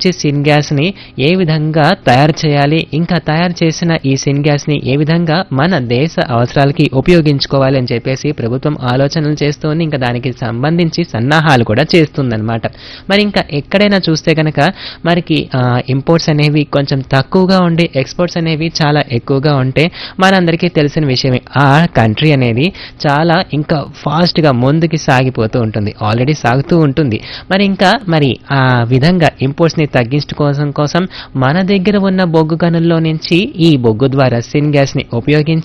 నుంచి సిన్ గ్యాస్ని ఏ విధంగా తయారు చేయాలి ఇంకా తయారు చేసిన ఈ సిన్ గ్యాస్ని ఏ విధంగా మన దేశ అవసరాలకి ఉపయోగించుకోవాలి అని చెప్పేసి ప్రభుత్వం ఆలోచనలు చేస్తోంది ఇంకా దానికి సంబంధించి సన్నాహాలు కూడా చేస్తుందన్నమాట మరి ఇంకా ఎక్కడైనా చూస్తే కనుక మనకి ఇంపోర్ట్స్ అనేవి కొంచెం తక్కువగా ఉండి ఎక్స్పోర్ట్స్ అనేవి చాలా ఎక్కువగా ఉంటే మనందరికీ తెలిసిన విషయమే ఆ కంట్రీ అనేది చాలా ఇంకా ఫాస్ట్గా ముందుకి సాగిపోతూ ఉంటుంది ఆల్రెడీ సాగుతూ ఉంటుంది మరి ఇంకా మరి ఆ విధంగా ఇంపోర్ట్స్ని తగ్గించుకోవడం కోసం మన దగ్గర ఉన్న బొగ్గు గనుల్లో నుంచి ఈ బొగ్గు ద్వారా సిన్ గ్యాస్ని ఉపయోగించి